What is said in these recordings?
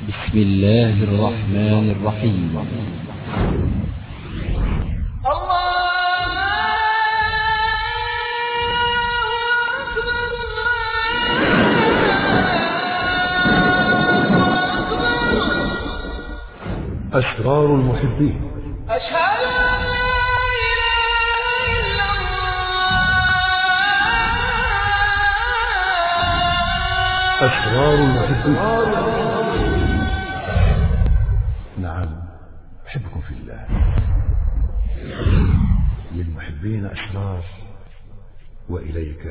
بسم الله الرحمن الرحيم أسرار المحبين أشهد أن لا إله إلا الله أسرار المحبين نعم أحبكم في الله للمحبين أسرار وإليك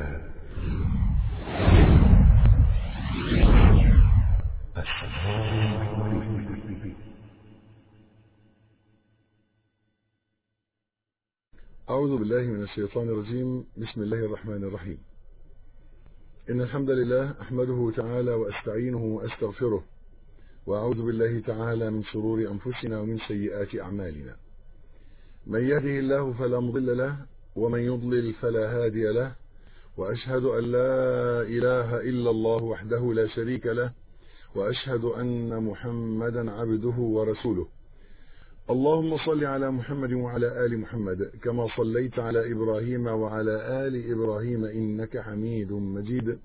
أسرار المحبين أعوذ بالله من الشيطان الرجيم بسم الله الرحمن الرحيم إن الحمد لله أحمده تعالى وأستعينه وأستغفره وأعوذ بالله تعالى من شرور أنفسنا ومن سيئات أعمالنا من يهده الله فلا مضل له ومن يضلل فلا هادي له وأشهد أن لا إله إلا الله وحده لا شريك له وأشهد أن محمدا عبده ورسوله اللهم صل على محمد وعلى آل محمد كما صليت على إبراهيم وعلى آل إبراهيم إنك حميد مجيد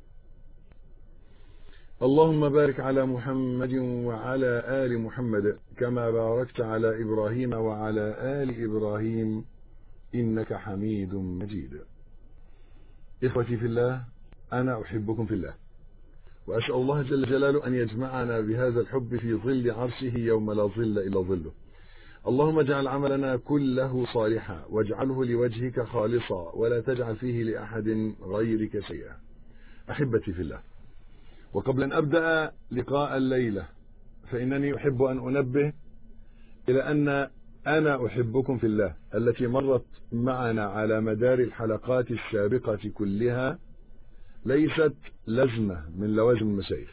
اللهم بارك على محمد وعلى آل محمد كما باركت على إبراهيم وعلى آل إبراهيم إنك حميد مجيد إخوتي في الله أنا أحبكم في الله وأسأل الله جل جلاله أن يجمعنا بهذا الحب في ظل عرشه يوم لا ظل إلا ظله اللهم اجعل عملنا كله صالحا واجعله لوجهك خالصا ولا تجعل فيه لأحد غيرك شيئا أحبتي في الله وقبل أن أبدأ لقاء الليلة فإنني أحب أن أنبه إلى أن أنا أحبكم في الله التي مرت معنا على مدار الحلقات السابقة كلها ليست لزمة من لوازم المشايخ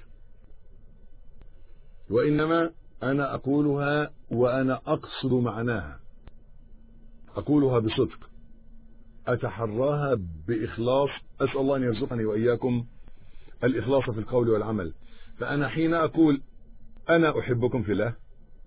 وإنما أنا أقولها وأنا أقصد معناها أقولها بصدق أتحراها بإخلاص أسأل الله أن يرزقني وإياكم الإخلاص في القول والعمل فأنا حين أقول أنا أحبكم في الله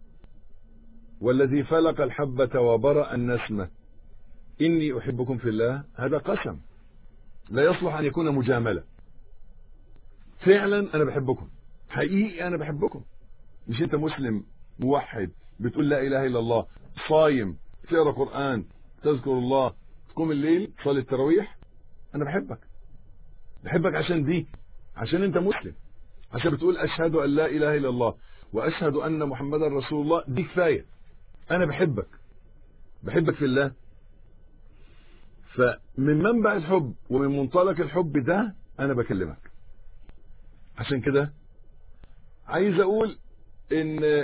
والذي فلق الحبة وبرأ النسمة إني أحبكم في الله هذا قسم لا يصلح أن يكون مجاملة فعلا أنا بحبكم حقيقي أنا بحبكم مش أنت مسلم موحد بتقول لا إله إلا الله صايم تقرأ قرآن تذكر الله تقوم الليل تصلي التراويح أنا بحبك بحبك عشان دي عشان أنت مسلم عشان بتقول أشهد أن لا إله إلا الله وأشهد أن محمدا رسول الله دي كفاية أنا بحبك بحبك في الله فمن منبع الحب ومن منطلق الحب ده أنا بكلمك عشان كده عايز أقول إن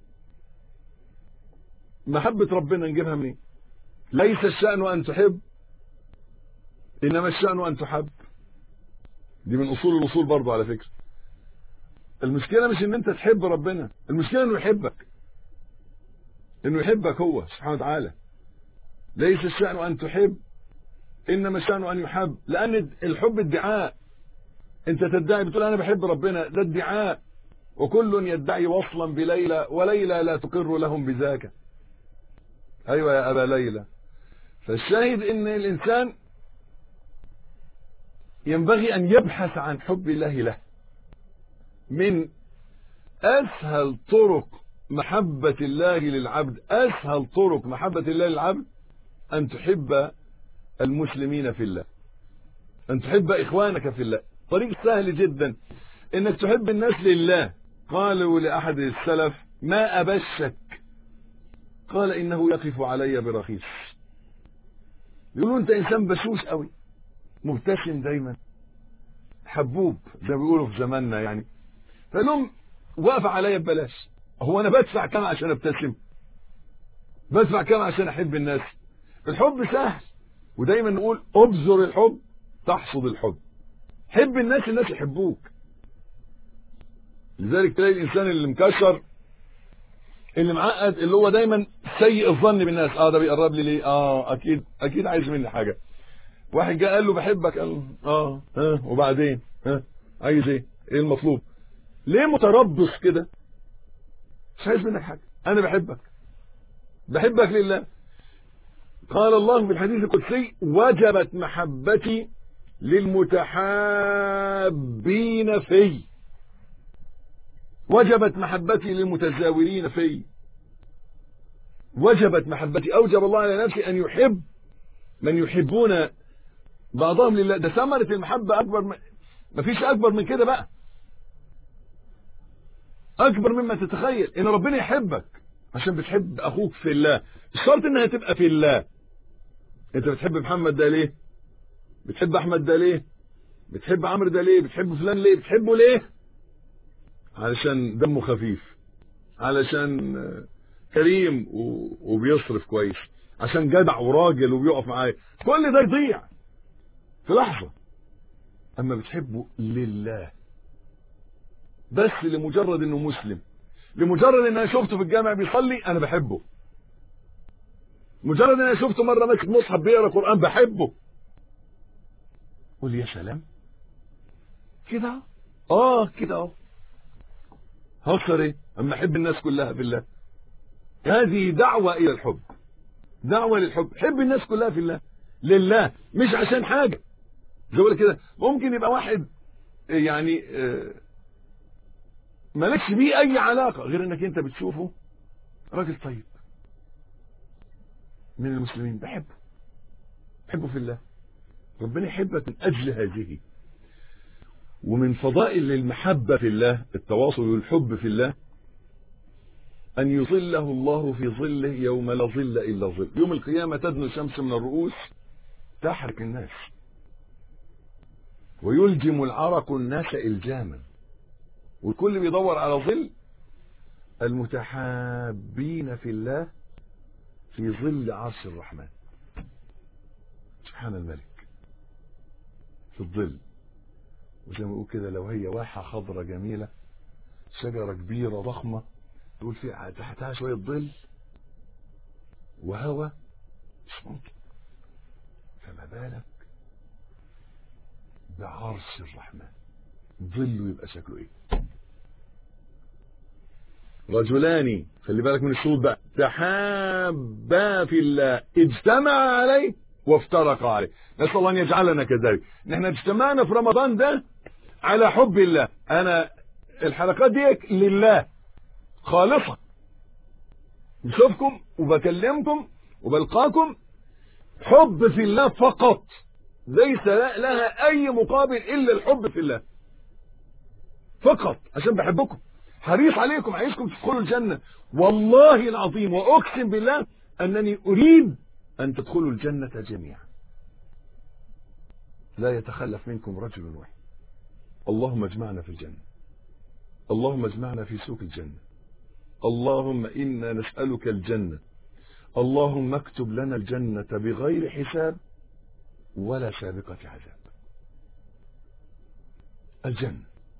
محبة ربنا نجيبها منين ليس الشأن أن تحب إنما الشأن أن تحب دي من أصول الأصول برضه على فكرة المشكلة مش إن أنت تحب ربنا المشكلة إنه يحبك إنه يحبك هو سبحانه وتعالى ليس الشأن أن تحب إنما الشأن أن يحب لأن الحب ادعاء أنت تدعي بتقول أنا بحب ربنا ده ادعاء وكل يدعي وصلا بليلى وليلى لا تقر لهم بذاك أيوة يا أبا ليلى فالشاهد إن الإنسان ينبغي أن يبحث عن حب الله له من أسهل طرق محبة الله للعبد أسهل طرق محبة الله للعبد أن تحب المسلمين في الله أن تحب إخوانك في الله طريق سهل جدا إنك تحب الناس لله قالوا لأحد السلف ما أبشك قال إنه يقف علي برخيص يقولوا أنت إنسان بشوش قوي مبتسم دايما حبوب زي ما بيقولوا في زماننا يعني فقال لهم واقف عليا ببلاش هو انا بدفع كام عشان ابتسم بدفع كام عشان احب الناس الحب سهل ودايما نقول ابذر الحب تحصد الحب حب الناس الناس يحبوك لذلك تلاقي الانسان اللي مكشر اللي معقد اللي هو دايما سيء الظن بالناس اه ده بيقرب لي ليه اه اكيد اكيد عايز مني حاجه واحد جه قال له بحبك قال له اه ها وبعدين ها عايز ايه ايه المطلوب ليه متربص كده مش عايز منك حاجة أنا بحبك بحبك لله قال الله في الحديث القدسي وجبت محبتي للمتحابين في وجبت محبتي للمتزاورين في وجبت محبتي أوجب الله على نفسي أن يحب من يحبون بعضهم لله ده ثمرة المحبة أكبر من مفيش أكبر من كده بقى أكبر مما تتخيل إن ربنا يحبك عشان بتحب أخوك في الله الشرط إنها تبقى في الله أنت بتحب محمد ده ليه بتحب أحمد ده ليه بتحب عمرو ده ليه بتحب فلان ليه بتحبه ليه علشان دمه خفيف علشان كريم وبيصرف كويس عشان جدع وراجل وبيقف معايا كل ده يضيع في لحظة أما بتحبه لله بس لمجرد انه مسلم لمجرد ان انا شفته في الجامع بيصلي انا بحبه مجرد ان انا شفته مره ماسك مصحف بيقرا قران بحبه قول يا سلام كده اه كده اهو هخسر ايه اما احب الناس كلها في الله هذه دعوه الى الحب دعوه للحب حب الناس كلها في الله لله مش عشان حاجه زي كده ممكن يبقى واحد يعني آه مالكش بيه اي علاقة غير انك انت بتشوفه راجل طيب من المسلمين بحبه بحبه في الله ربنا يحبك من اجل هذه ومن فضائل المحبة في الله التواصل والحب في الله أن يظله الله في ظله يوم لا ظل إلا ظل يوم القيامة تدنو الشمس من الرؤوس تحرق الناس ويلجم العرق الناس إلجاما والكل بيدور على ظل المتحابين في الله في ظل عرش الرحمن سبحان الملك في الظل وزي ما بيقول كده لو هي واحة خضرة جميلة شجرة كبيرة ضخمة تقول فيها تحتها شوية ظل وهواء مش ممكن فما بالك بعرش الرحمن ظله يبقى شكله ايه رجلان خلي بالك من الشروط بقى تحابا في الله اجتمع عليه وافترقا عليه نسال الله ان يجعلنا كذلك نحن اجتمعنا في رمضان ده على حب الله انا الحلقات دي لله خالصه بشوفكم وبكلمكم وبلقاكم حب في الله فقط ليس لها اي مقابل الا الحب في الله فقط عشان بحبكم حريص عليكم عايزكم تدخلوا الجنة والله العظيم وأقسم بالله أنني أريد أن تدخلوا الجنة جميعا لا يتخلف منكم رجل واحد اللهم اجمعنا في الجنة اللهم اجمعنا في سوق الجنة اللهم إنا نسألك الجنة اللهم اكتب لنا الجنة بغير حساب ولا سابقة عذاب الجنة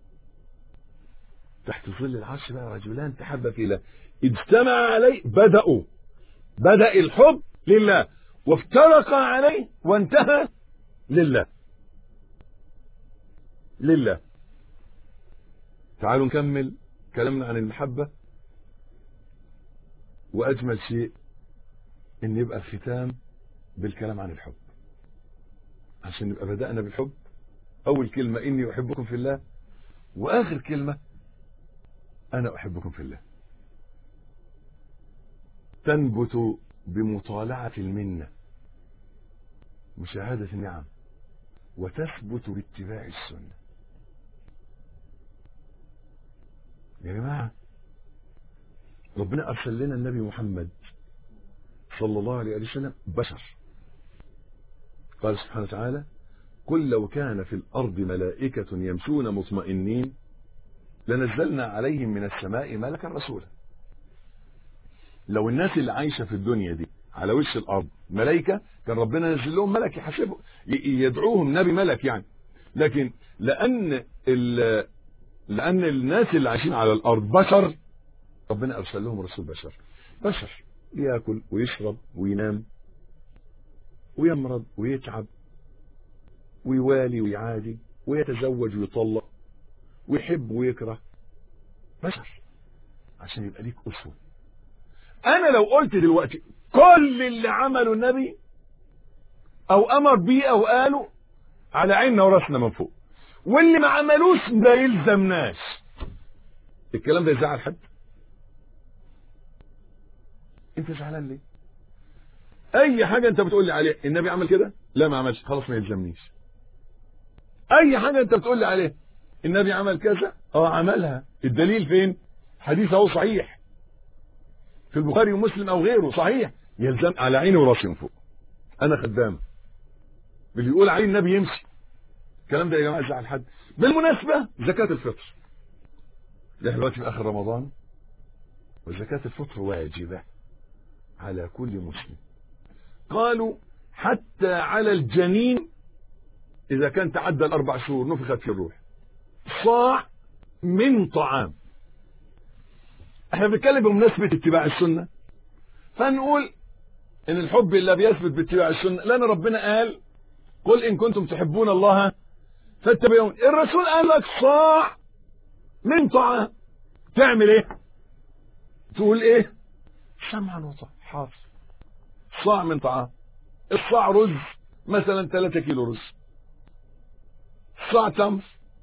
تحت ظل العرش بقى رجلان تحبا في الله اجتمع عليه بدأوا بدأ الحب لله وافترقا عليه وانتهى لله لله تعالوا نكمل كلامنا عن المحبة وأجمل شيء إن يبقى الختام بالكلام عن الحب عشان نبقى بدأنا بالحب أول كلمة إني أحبكم في الله وآخر كلمة أنا أحبكم في الله تنبت بمطالعة المنة مشاهدة النعم وتثبت باتباع السنة يا جماعة ربنا أرسل لنا النبي محمد صلى الله عليه وسلم بشر قال سبحانه وتعالى قل لو كان في الأرض ملائكة يمشون مطمئنين لنزلنا عليهم من السماء ملكا رسولا لو الناس اللي عايشة في الدنيا دي على وش الأرض ملائكة كان ربنا ينزل لهم ملك يحاسبهم يدعوهم نبي ملك يعني لكن لأن لأن الناس اللي عايشين على الأرض بشر ربنا أرسل لهم رسول بشر بشر ياكل ويشرب وينام ويمرض ويتعب ويوالي ويعادي ويتزوج ويطلق ويحب ويكره بشر عشان يبقى ليك اسوه انا لو قلت دلوقتي كل اللي عمله النبي او امر بيه او قاله على عيننا وراسنا من فوق واللي ما عملوش ما يلزمناش الكلام ده يزعل حد انت زعلان ليه اي حاجه انت بتقول لي عليها النبي عمل كده لا ما عملش خلاص ما يلزمنيش اي حاجه انت بتقول لي عليها النبي عمل كذا اه عملها الدليل فين حديث اهو صحيح في البخاري ومسلم او غيره صحيح يلزم على عيني وراسي من فوق انا خدام اللي يقول عليه النبي يمشي الكلام ده يا جماعه يزعل حد بالمناسبه زكاه الفطر ده دلوقتي في اخر رمضان وزكاه الفطر واجبه على كل مسلم قالوا حتى على الجنين اذا كان تعدى الاربع شهور نفخت في الروح صاع من طعام احنا بنتكلم بمناسبه اتباع السنه فنقول ان الحب اللي بيثبت باتباع السنه لان ربنا قال قل ان كنتم تحبون الله فاتبعون الرسول قال لك صاع من طعام تعمل ايه تقول ايه سمعا وطاعة حاضر صاع من طعام الصاع رز مثلا 3 كيلو رز صاع تمر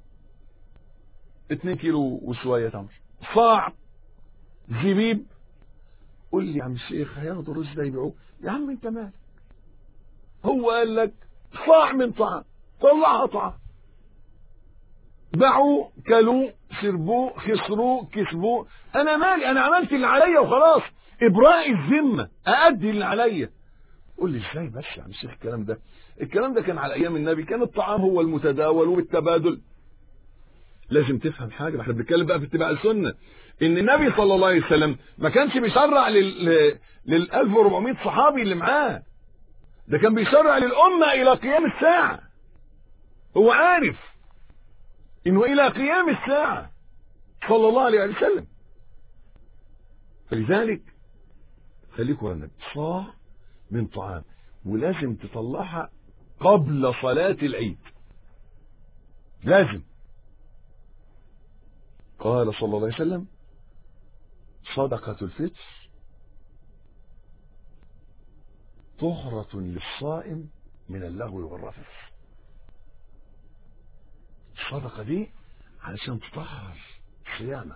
2 كيلو وشويه تمر صاع زبيب قول لي يا عم الشيخ هياخدوا رز ده يبيعوه يا عم انت مالك هو قال لك صاع من طعام طلعها طعام باعوا كلوا شربوه خسروه كسبوه انا مالي انا عملت اللي عليا وخلاص ابراء الذمه اادي اللي عليا قول لي ازاي بس يا عم الشيخ الكلام ده الكلام ده كان على ايام النبي كان الطعام هو المتداول والتبادل لازم تفهم حاجه احنا بنتكلم بقى في اتباع السنه ان النبي صلى الله عليه وسلم ما كانش بيشرع لل لل 1400 صحابي اللي معاه ده كان بيشرع للامه الى قيام الساعه هو عارف انه الى قيام الساعه صلى الله عليه وسلم فلذلك خليك ورا النبي صاع من طعام ولازم تطلعها قبل صلاة العيد لازم قال صلى الله عليه وسلم صدقة الفطر طهرة للصائم من اللغو والرفث الصدقة دي علشان تطهر صيامك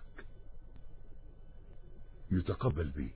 يتقبل بيه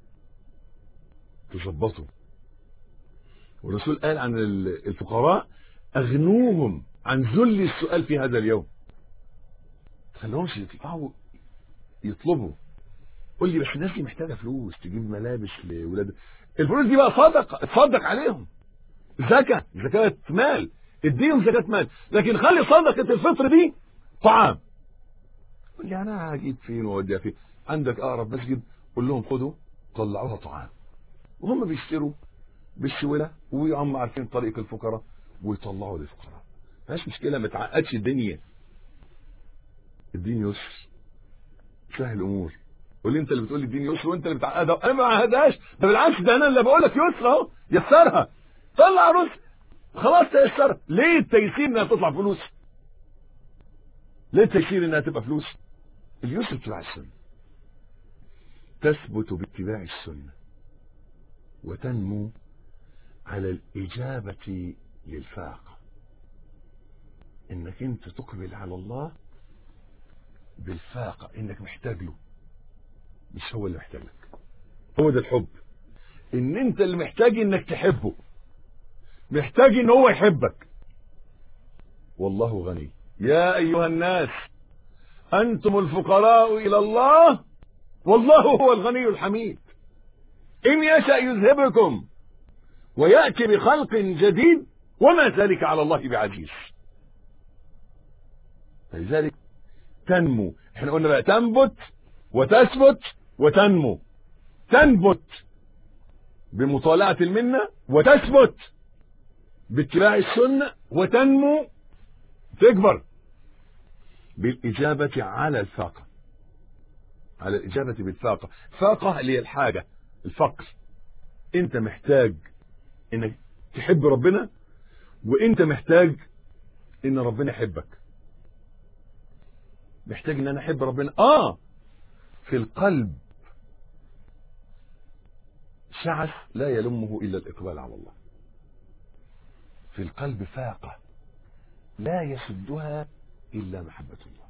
تظبطه والرسول قال عن الفقراء اغنوهم عن ذل السؤال في هذا اليوم خليهمش يطلعوا يطلبوا قول لي بس الناس دي محتاجه فلوس تجيب ملابس لاولادها الفلوس دي بقى صدقه اتصدق عليهم زكاه زكاه مال اديهم زكاه مال لكن خلي صدقه الفطر دي طعام قول لي انا هجيب فين واوديها فين عندك اقرب مسجد قول لهم خدوا طلعوها طعام وهم بيشتروا بالسوله وهم عارفين طريق الفقراء ويطلعوا للفقراء مفيش مشكله ما تعقدش الدنيا الدين يسر سهل الامور قول لي انت اللي بتقول لي الدين يسر وانت اللي بتعقدها انا ما بعقدهاش ده بالعكس ده انا اللي بقول لك يسر اهو يسرها طلع رزق خلاص تيسرها ليه التيسير انها تطلع فلوس ليه التيسير انها تبقى فلوس اليسر اتباع السنه تثبت باتباع السنه وتنمو على الإجابة للفاقة إنك أنت تقبل على الله بالفاقة إنك محتاج له مش هو اللي محتاج لك هو ده الحب إن أنت اللي محتاج إنك تحبه محتاج إن هو يحبك والله غني يا أيها الناس أنتم الفقراء إلى الله والله هو الغني الحميد إن يشأ يذهبكم ويأتي بخلق جديد وما ذلك على الله بعزيز فلذلك تنمو احنا قلنا بقى تنبت وتثبت وتنمو تنبت بمطالعة المنة وتثبت باتباع السنة وتنمو تكبر بالإجابة على الفاقة على الإجابة بالفاقة فاقة اللي هي الحاجة الفقر انت محتاج انك تحب ربنا وانت محتاج ان ربنا يحبك محتاج ان انا احب ربنا اه في في القلب شعث لا يلمه إلا الإقبال على الله في القلب فاقة لا يسدها إلا محبة الله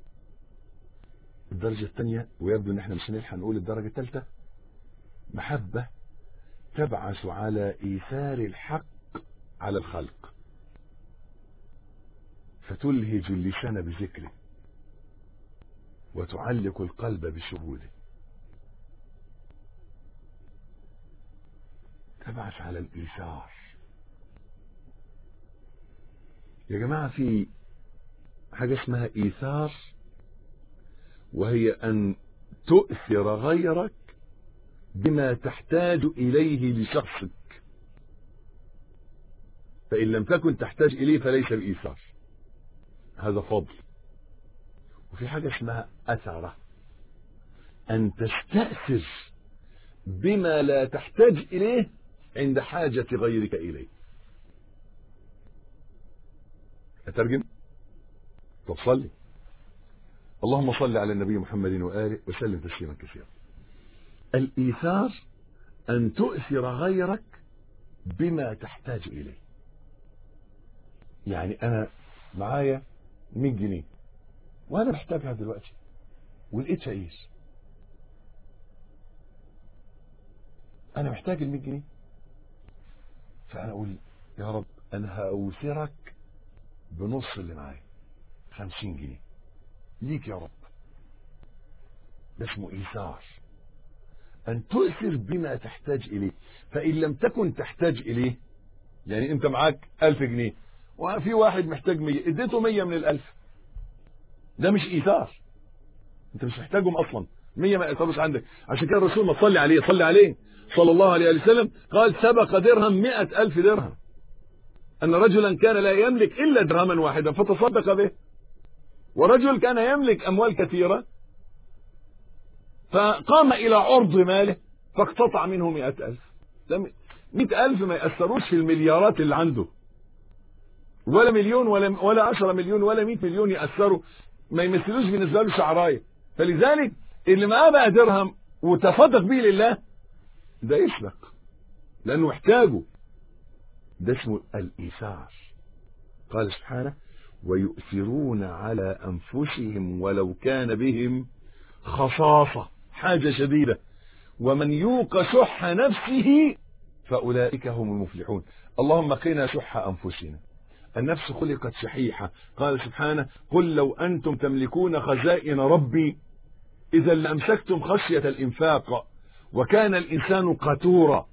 الدرجة الثانية ويبدو ان احنا مش هنلحق نقول الدرجة الثالثة محبة تبعث على إيثار الحق على الخلق فتلهج اللسان بذكره وتعلق القلب بشهوده تبعث على الإيثار يا جماعة في حاجة اسمها إيثار وهي أن تؤثر غيرك بما تحتاج إليه لشخصك فإن لم تكن تحتاج إليه فليس بإيثار هذا فضل وفي حاجة اسمها أثرة أن تستأثر بما لا تحتاج إليه عند حاجة غيرك إليه أترجم طب صلي اللهم صل على النبي محمد وآله وسلم تسليما كثيرا الإيثار أن تؤثر غيرك بما تحتاج إليه يعني أنا معايا 100 جنيه وأنا محتاجها دلوقتي ولقيت عيش أنا محتاج ال 100 جنيه فأنا أقول يا رب أنا هأوثرك بنص اللي معايا 50 جنيه ليك يا رب ده اسمه إيثار أن تؤثر بما تحتاج إليه فإن لم تكن تحتاج إليه يعني أنت معاك ألف جنيه وفي واحد محتاج مية اديته مية من الألف ده مش إيثار أنت مش محتاجهم أصلا مية ما يقطرش عندك عشان كده الرسول ما تصلي عليه صلي عليه صلى الله عليه وسلم قال سبق درهم مئة ألف درهم أن رجلا كان لا يملك إلا درهما واحدا فتصدق به ورجل كان يملك أموال كثيرة فقام إلى عرض ماله فاقتطع منه مئة ألف مئة ألف ما يأثروش في المليارات اللي عنده ولا مليون ولا ولا 10 مليون ولا 100 مليون يأثروا ما يمثلوش بالنسبة له شعراية فلذلك اللي معاه بقى درهم وتصدق به لله ده يسبق لأنه محتاجه ده اسمه الإيثار قال سبحانه ويؤثرون على أنفسهم ولو كان بهم خصاصة حاجة شديدة ومن يوق شح نفسه فأولئك هم المفلحون اللهم قنا شح أنفسنا النفس خلقت شحيحة قال سبحانه قل لو أنتم تملكون خزائن ربي إذا لأمسكتم خشية الإنفاق وكان الإنسان قتورا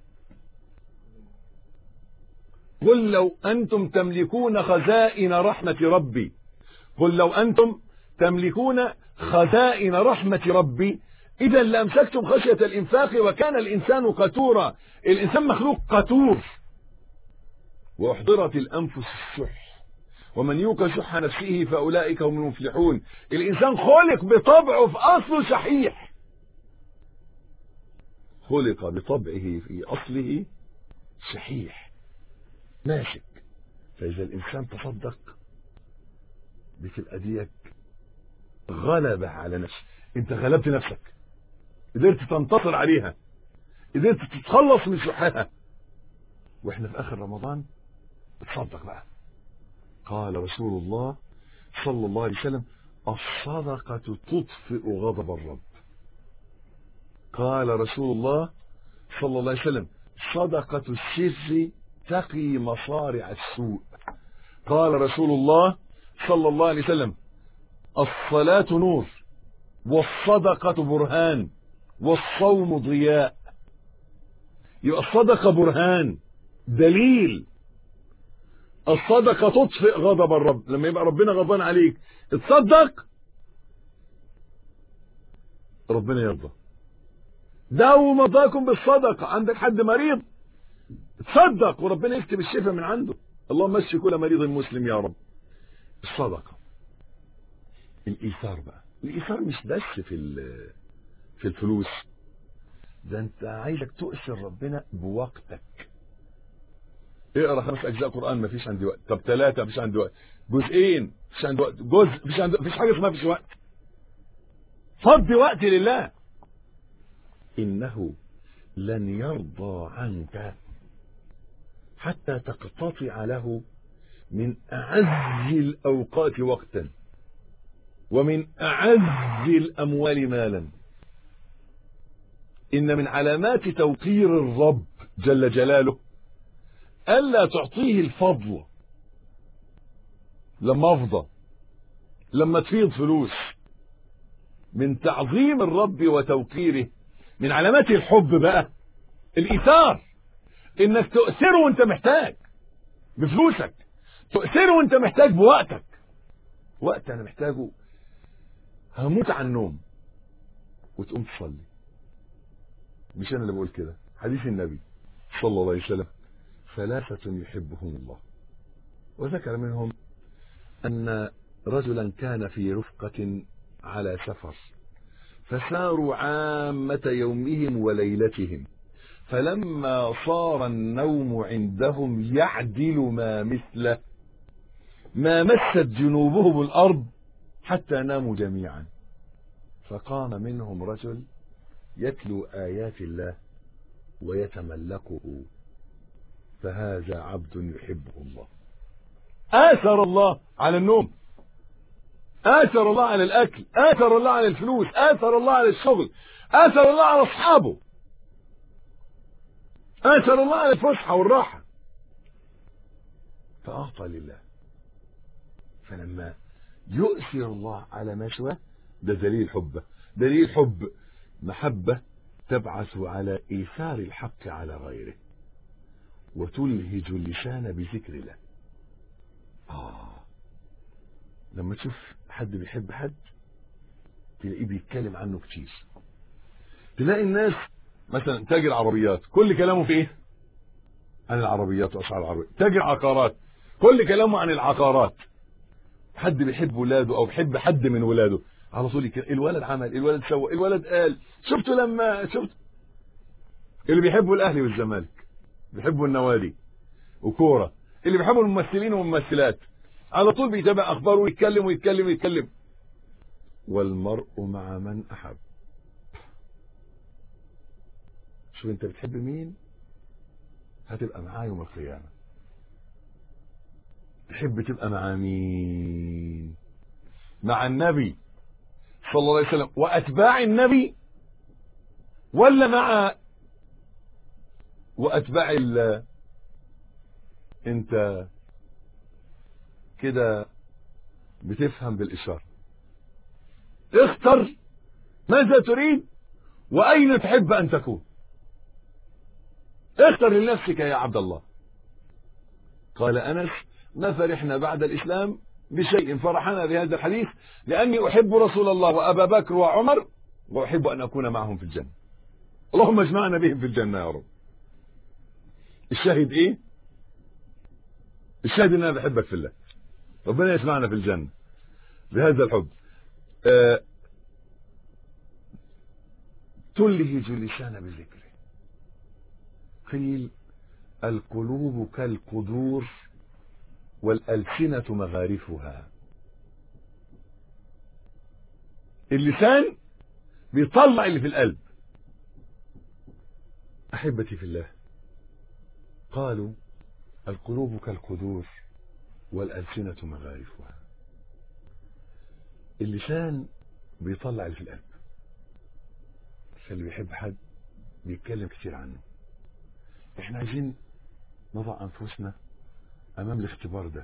قل لو أنتم تملكون خزائن رحمة ربي قل لو أنتم تملكون خزائن رحمة ربي إذا لأمسكتم خشية الإنفاق وكان الإنسان قتورا الإنسان مخلوق قتور وأحضرت الأنفس الشح ومن يوق شح نفسه فأولئك هم المفلحون الإنسان خلق بطبعه في أصله شحيح خلق بطبعه في أصله شحيح ماسك فإذا الإنسان تصدق بتبقى ديك غلبة على نفسك انت غلبت نفسك قدرت تنتصر عليها قدرت تتخلص من شحها واحنا في اخر رمضان تصدق بقى قال رسول الله صلى الله عليه وسلم الصدقة تطفئ غضب الرب قال رسول الله صلى الله عليه وسلم صدقة السر تقي مصارع السوء قال رسول الله صلى الله عليه وسلم الصلاة نور والصدقة برهان والصوم ضياء يبقى الصدقة برهان دليل الصدقة تطفئ غضب الرب لما يبقى ربنا غضبان عليك تصدق ربنا يرضى داووا مرضاكم بالصدقة عندك حد مريض تصدق وربنا يكتب الشفاء من عنده اللهم اشفي كل مريض مسلم يا رب الصدقة الإيثار بقى الإيثار مش بس في في الفلوس ده انت عايزك تؤثر ربنا بوقتك اقرا خمس اجزاء قران مفيش عندي وقت طب ثلاثه مفيش عندي وقت جزئين مفيش عندي وقت جزء مفيش عندي مفيش حاجه اسمها مفيش وقت فضي وقت لله إنه لن يرضى عنك حتى تقتطع له من أعز الأوقات وقتا ومن أعز الأموال مالا إن من علامات توقير الرب جل جلاله ألا تعطيه الفضل لما أفضى لما تفيض فلوس من تعظيم الرب وتوقيره من علامات الحب بقى الإيثار إنك تؤثره وأنت محتاج بفلوسك تؤثره وأنت محتاج بوقتك وقت أنا محتاجه هموت عن النوم وتقوم تصلي مش أنا اللي بقول كده حديث النبي صلى الله عليه وسلم ثلاثة يحبهم الله وذكر منهم أن رجلا كان في رفقة على سفر فساروا عامة يومهم وليلتهم فلما صار النوم عندهم يعدل ما مثله ما مست جنوبهم الأرض حتى ناموا جميعا فقام منهم رجل يتلو آيات الله ويتملكه فهذا عبد يحبه الله آثر الله على النوم آثر الله على الأكل آثر الله على الفلوس آثر الله على الشغل آثر الله على أصحابه آثر الله على الفسحة والراحة فأعطى لله فلما يؤثر الله على ما سواه ده دليل حبه دليل حب محبة تبعث على إيثار الحق على غيره وتلهج اللسان بذكر الله آه لما تشوف حد بيحب حد تلاقيه بيتكلم عنه كتير تلاقي الناس مثلا تاجر عربيات كل كلامه في ايه عن العربيات واسعار العربيات تاجر عقارات كل كلامه عن العقارات حد بيحب ولاده او بيحب حد من ولاده على طول يك- الولد عمل الولد سوى الولد قال شفتوا لما شفت اللي بيحبوا الاهلي والزمالك بيحبوا النوادي وكوره اللي بيحبوا الممثلين والممثلات على طول بيتابع اخباره ويتكلم ويتكلم ويتكلم والمرء مع من احب شوف انت بتحب مين هتبقى معاه يوم القيامه تحب تبقى مع مين مع النبي صلى الله عليه وسلم واتباع النبي ولا مع واتباع ال انت كده بتفهم بالاشاره اختر ماذا تريد واين تحب ان تكون اختر لنفسك يا عبد الله قال انس ما فرحنا بعد الاسلام بشيء فرحنا بهذا الحديث لاني احب رسول الله وابا بكر وعمر واحب ان اكون معهم في الجنه اللهم اجمعنا بهم في الجنه يا رب الشاهد ايه الشاهد ان انا بحبك في الله ربنا يجمعنا في الجنه بهذا الحب آه تلهج اللسان بذكره قيل القلوب كالقدور والألسنة مغارفها اللسان بيطلع اللي في القلب أحبتي في الله قالوا القلوب كالقدور والألسنة مغارفها اللسان بيطلع اللي في القلب فاللي بيحب حد بيتكلم كتير عنه احنا عايزين نضع انفسنا امام الاختبار ده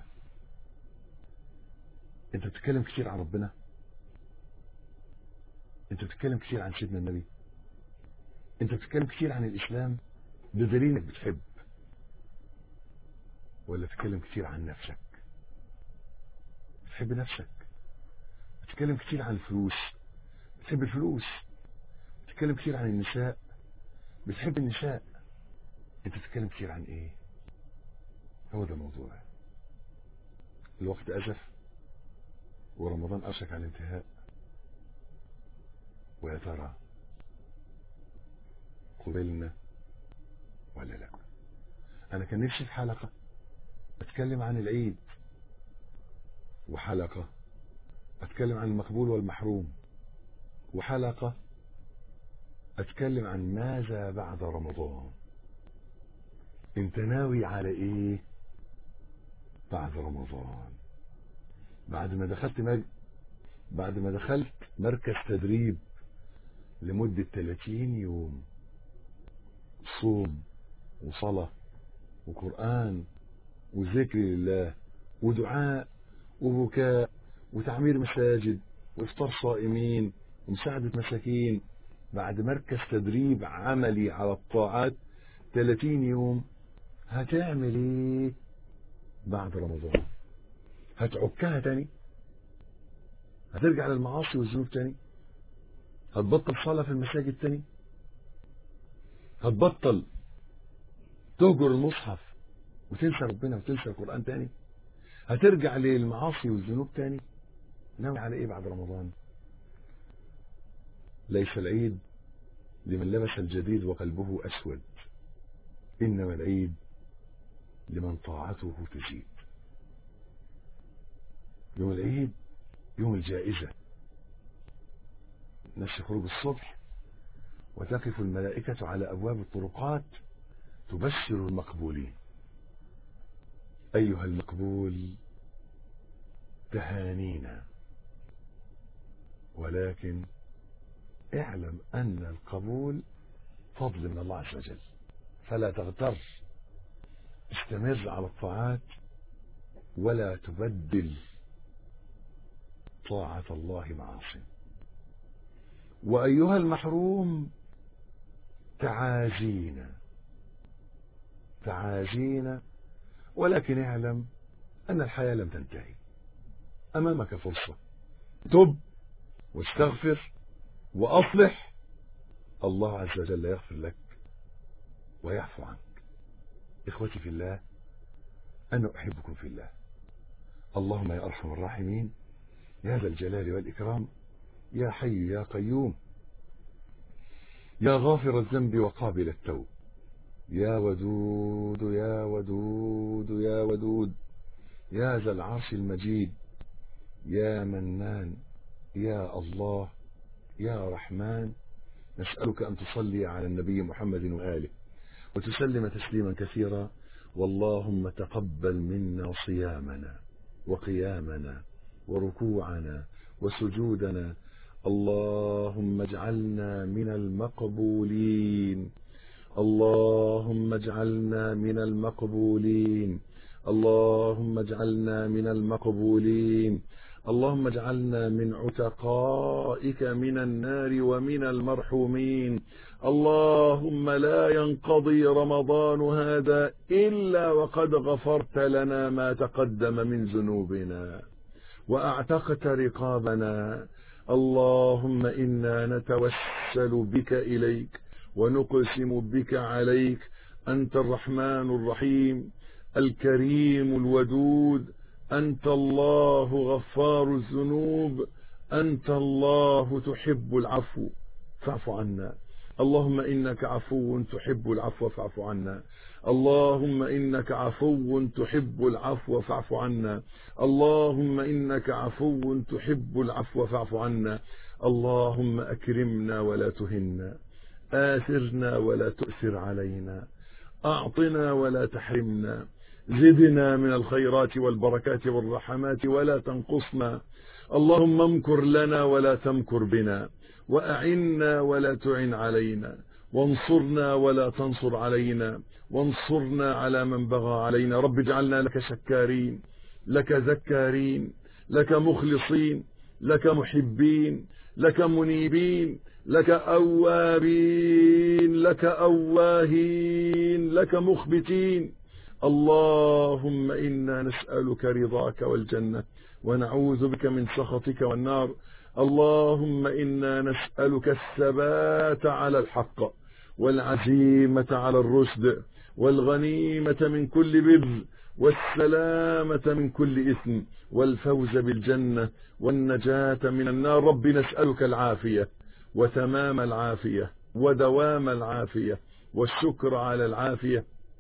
انت بتتكلم كتير عن ربنا انت بتتكلم كتير عن سيدنا النبي انت بتتكلم كتير عن الاسلام ده دليل انك بتحب ولا بتتكلم كتير عن نفسك بتحب نفسك بتتكلم كتير عن الفلوس بتحب الفلوس بتتكلم كتير عن النساء بتحب النساء انت بتتكلم كتير عن ايه هو ده الموضوع الوقت أزف ورمضان أشك على الانتهاء ويا ترى قبلنا ولا لا أنا كان نفسي في حلقة أتكلم عن العيد وحلقة أتكلم عن المقبول والمحروم وحلقة اتكلم عن ماذا بعد رمضان انت ناوي على ايه بعد رمضان بعد ما دخلت مج... بعد ما دخلت مركز تدريب لمدة 30 يوم صوم وصلاة وقرآن وذكر لله ودعاء وبكاء وتعمير مساجد وافطار صائمين ومساعدة مساكين بعد مركز تدريب عملي على الطاعات 30 يوم هتعمل ايه بعد رمضان هتعكها تاني هترجع للمعاصي والذنوب تاني هتبطل صلاة في المساجد تاني هتبطل تهجر المصحف وتنسى ربنا وتنسى القرآن تاني هترجع للمعاصي والذنوب تاني ناوي على ايه بعد رمضان ليس العيد لمن لبس الجديد وقلبه أسود إنما العيد لمن طاعته تزيد يوم العيد يوم الجائزة الناس يخرج الصبح وتقف الملائكة على أبواب الطرقات تبشر المقبولين أيها المقبول تهانينا ولكن اعلم أن القبول فضل من الله عز وجل فلا تغتر استمر على الطاعات ولا تبدل طاعة الله معاصي وأيها المحروم تعازينا تعازينا ولكن اعلم أن الحياة لم تنتهي أمامك فرصة تب واستغفر وأصلح الله عز وجل يغفر لك ويعفو عنك إخوتي في الله أنا أحبكم في الله اللهم يا أرحم الراحمين يا ذا الجلال والإكرام يا حي يا قيوم يا غافر الذنب وقابل التوب يا ودود يا ودود يا ودود يا ذا العرش المجيد يا منان يا الله يا رحمن نسألك أن تصلي على النبي محمد وآله وتسلم تسليما كثيرا واللهم تقبل منا صيامنا وقيامنا وركوعنا وسجودنا اللهم اجعلنا من المقبولين اللهم اجعلنا من المقبولين اللهم اجعلنا من المقبولين اللهم اجعلنا من عتقائك من النار ومن المرحومين اللهم لا ينقضي رمضان هذا إلا وقد غفرت لنا ما تقدم من ذنوبنا وأعتقت رقابنا اللهم إنا نتوسل بك إليك ونقسم بك عليك أنت الرحمن الرحيم الكريم الودود أنت الله غفار الذنوب أنت الله تحب العفو فاعف عنا اللهم إنك عفو تحب العفو فاعف عنا اللهم إنك عفو تحب العفو فاعف عنا اللهم إنك عفو تحب العفو فاعف عنا اللهم أكرمنا ولا تهنا آثرنا ولا تؤثر علينا أعطنا ولا تحرمنا زدنا من الخيرات والبركات والرحمات ولا تنقصنا اللهم امكر لنا ولا تمكر بنا وأعنا ولا تعن علينا وانصرنا ولا تنصر علينا وانصرنا على من بغى علينا رب اجعلنا لك شكارين لك ذكارين لك مخلصين لك محبين لك منيبين لك أوابين لك أواهين لك مخبتين اللهم إنا نسألك رضاك والجنة ونعوذ بك من سخطك والنار اللهم إنا نسألك الثبات على الحق والعزيمة على الرشد والغنيمة من كل بر والسلامة من كل إثم والفوز بالجنة والنجاة من النار رب نسألك العافية وتمام العافية ودوام العافية والشكر على العافية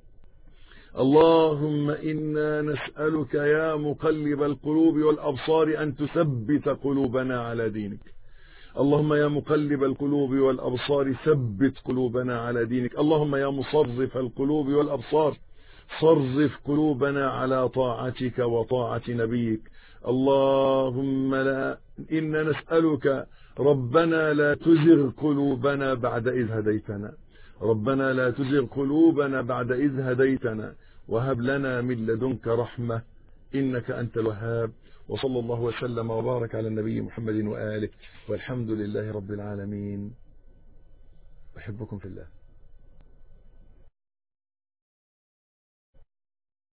اللهم إنا نسألك يا مقلب القلوب والأبصار أن تثبت قلوبنا على دينك اللهم يا مقلب القلوب والأبصار ثبت قلوبنا على دينك اللهم يا مصرف القلوب والأبصار صرف قلوبنا على طاعتك وطاعة نبيك اللهم لا إنا نسألك ربنا لا تزغ قلوبنا بعد إذ هديتنا ربنا لا تزغ قلوبنا بعد إذ هديتنا وهب لنا من لدنك رحمة إنك أنت الوهاب وصلى الله وسلم وبارك على النبي محمد وآله والحمد لله رب العالمين أحبكم في الله